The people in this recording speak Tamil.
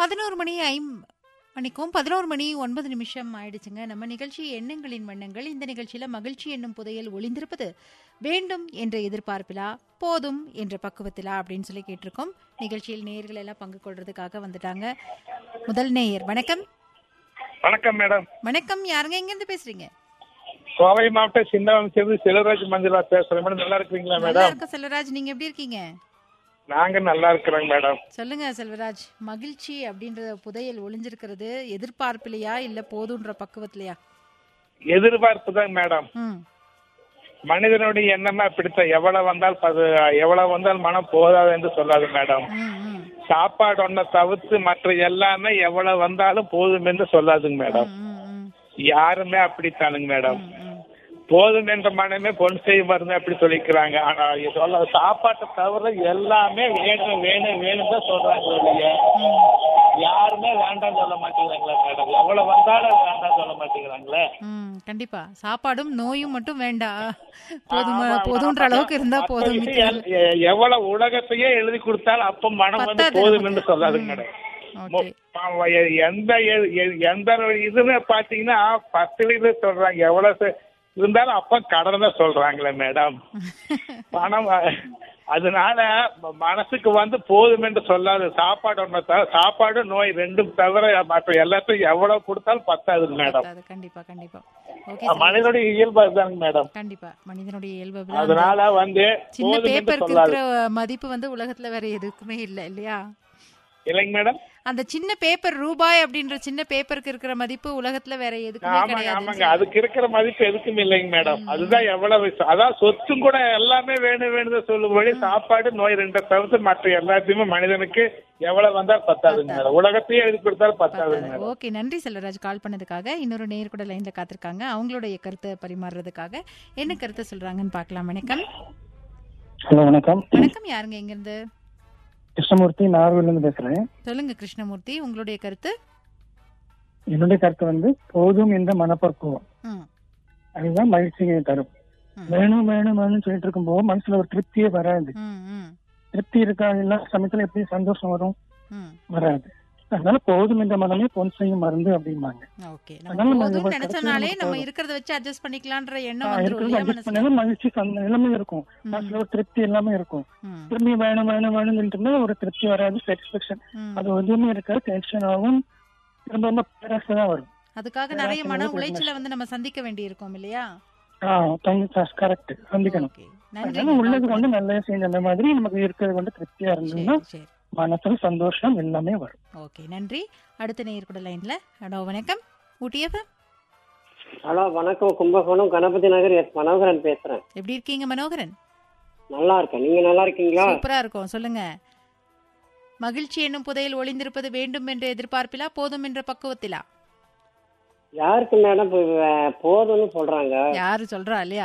பதினோரு மணி ஐம் மணிக்கும் பதினோரு மணி ஒன்பது நிமிஷம் ஆயிடுச்சுங்க நம்ம நிகழ்ச்சி எண்ணங்களின் வண்ணங்கள் இந்த நிகழ்ச்சியில மகிழ்ச்சி என்னும் புதையல் ஒளிந்திருப்பது வேண்டும் என்ற எதிர்பார்ப்பிலா போதும் என்ற பக்குவத்திலா அப்படின்னு சொல்லி கேட்டிருக்கோம் நிகழ்ச்சியில் நேயர்கள் எல்லாம் பங்கு கொள்றதுக்காக வந்துட்டாங்க முதல் நேயர் வணக்கம் வணக்கம் மேடம் வணக்கம் யாருங்க எங்க இருந்து பேசுறீங்க கோவை மாவட்டம் சின்னவம்சேரி செல்வராஜ் மஞ்சளா பேசுறேன் மேடம் நல்லா இருக்கிறீங்களா நல்லா மேடம் இருக்க செல்வராஜ் நீங்க எப்படி இருக்கீங்க நாங்க நல்லா இருக்கிறோங்க மேடம் சொல்லுங்க செல்வராஜ் மகிழ்ச்சி அப்படின்ற புதையல் ஒளிஞ்சிருக்கிறது எதிர்பார்ப்பிலையா இல்ல போதுன்ற பக்குவத்திலையா எதிர்பார்ப்பு தான் மேடம் ம் மனிதனுடைய எண்ணமா பிடித்த எவ்வளவு வந்தால் அது எவ்வளவு வந்தால் மனம் போதாது என்று சொல்லாது மேடம் ம் ம் சாப்பாடு ஒன்றை தவிர்த்து மற்ற எல்லாமே எவ்வளவு வந்தாலும் போதும் என்று சொல்லாதுங்க மேடம் ம், ம், யாருமே அப்படித்தானுங்க மேடம் ம், ம். போதும் என்ற மனமே பொன் செய்யும் மருந்து அப்படி சொல்லிக்கிறாங்க ஆனா சொல்ல சாப்பாட்டை தவிர எல்லாமே வேணும் வேணும் வேணும் தான் சொல்றாங்க ஒழிய யாருமே வேண்டாம் சொல்ல மாட்டேங்கிறாங்களே மேடம் எவ்வளவு வந்தாலும் வேண்டாம் சொல்ல மாட்டேங்கிறாங்களே ம், கண்டிப்பா சாப்பாடும் நோயும் மட்டும் வேண்டாம் போதும் ஆமா, போதுன்ற ஆமா. அளவுக்கு இருந்தா அப்ப போதும் இது மிச்சம் எ- எ- எவ்வளவு உலகத்தையே எழுதி கொடுத்தாலும் அப்ப மனம் வந்து பத்தாது போதும் நமக்கு. என்று சொல்லாதுங்க மேடம் ஓகே ஆமா, எ- எந்த எ- எ- எந்த ஒரு இதுன்னு பாத்தீங்கன்னா பத்து இது சொல்றாங்க எவ்வளவு செ- இருந்தாலும் அப்ப கடன் தான் சொல்றாங்களே மேடம் பணம் அ- அதனால ம- மனசுக்கு வந்து போதும் என்று சொல்லாது சாப்பாடு ஒண்ணு தவிர சாப்பாடு நோய் ரெண்டும் தவிர மற்ற எல்லாத்தையும் எவ்வளவு கொடுத்தாலும் பத்தாது மேடம் பத்தாது. கண்டிப்பா கண்டிப்பா ஓகே மனிதனுடைய இயல்பு அதுதாங்க மேடம் கண்டிப்பா மனிதனுடைய இயல்பு அப்படிதான். அதனால வந்து சின்ன போதும் என்று பேப்பருக்கு சொல்லாது இருக்கிற மதிப்பு வந்து உலகத்துல வேற எதுக்குமே இல்ல இல்லையா இல்லைங்க மேடம் அந்த சின்ன பேப்பர் ரூபாய் அப்படின்ற சின்ன பேப்பருக்கு இருக்கிற மதிப்பு உலகத்துல வேற எதுக்குமே ஆமாங்க கிடையாது ஆமாங்க அதுக்கு இருக்கிற மதிப்பு எதுக்கும் இல்லைங்க மேடம் அதுதான் எவ்வளவு அதான் சொத்தும் கூட எல்லாமே வேணும் வேணும் சொல்லும்படி சாப்பாடு நோய் ரெண்டை தவிர்த்து மற்ற எல்லாத்தையுமே மனிதனுக்கு எவ்வளவு வந்தா பத்தாதுங்க மேடம் உலகத்தையே எழுதி கொடுத்தாலும் பத்தாதுங்க மேடம் ஓகே நன்றி செல்வராஜ் கால் பண்ணதுக்காக இன்னொரு நேர் கூட லைன்ல காத்திருக்காங்க அவங்களுடைய கருத்தை பரிமாறுறதுக்காக என்ன கருத்தை சொல்றாங்கன்னு பார்க்கலாம் வணக்கம் ஹலோ வணக்கம் வணக்கம் யாருங்க எங்க இருந்து கிருஷ்ணமூர்த்தி நாகர்கோவில இருந்து பேசுறேன் சொல்லுங்க கிருஷ்ணமூர்த்தி உங்களுடைய கருத்து என்னுடைய கருத்து வந்து போதும் என்ற மனப்பக்குவம் ம் அதுதான் மகிழ்ச்சியை தரும் ம். வேணும் வேணும் வேணும்னு சொல்லிட்டு இருக்கும்போது மனசுல ஒரு திருப்தியே வராது ம் ம் திருப்தி இருக்கா எல்லா சமயத்துல எப்படி சந்தோஷம் வரும் ம் வராது அதனால போதும் என்ற மனமே பொன் செய்யும் மருந்து அப்படிம்பாங்க ஓகே அதனால நம்ம நம்ம போதும்னு ஒரு நினைச்சனாலே கடைசியில நம்ம போதும். இருக்கிறத வச்சு அட்ஜஸ்ட் பண்ணிக்கலான்ற எண்ணம் ஆஹ் வந்துரும் இருக்கிறது இல்லையா adjust மனசுல பண்ணாலும் மகிழ்ச்சி சந்த- எல்லாமே இருக்கும் மனசுல ஒரு திருப்தி எல்லாமே இருக்கும் ம் திரும்பி வேணும் வேணும் வேணும்னு சொல்லிட்டு ஒரு திருப்தி வராது சாட்டிஸ்பேக்ஷன் ம் அது எதுவுமே இருக்காது டென்ஷன் ஆகும் திரும்ப ரொம்ப பேராசை தான் வரும் அதுக்காக வேற நிறைய மன ஆசைகளும் உளைச்சல வந்து நம்ம சந்திக்க வேண்டி இருக்கும் இல்லையா கரெக்ட் சந்திக்கணும் ஓகே நன்றி அதனால உள்ளது கொண்டு நல்ல செஞ்ச அந்த மாதிரி நமக்கு இருக்கிறது கொண்டு திருப்தியா இருந்ததுன்னா சரி சரி மனசுல சந்தோஷம் எல்லாமே வரும் ஓகே நன்றி அடுத்த நேயர் கூட லைன்ல ஹலோ வணக்கம் ஊட்டியஃபம் ஹலோ வணக்கம் கும்பகோணம் கணபதி நகர் எஸ் மனோகரன் பேசுறேன் எப்படி இருக்கீங்க மனோகரன் நல்லா இருக்கேன் நீங்க நல்லா இருக்கீங்களா சூப்பரா இருக்கும் சொல்லுங்க மகிழ்ச்சி என்னும் புதையில் ஒளிந்திருப்பது வேண்டும் என்ற எதிர்பார்ப்பிலா போதும் என்ற பக்குவத்திலா யாருக்கு மேடம் இப்ப, அஹ், போதும்னு சொல்றாங்க யாரு சொல்றா இல்லையா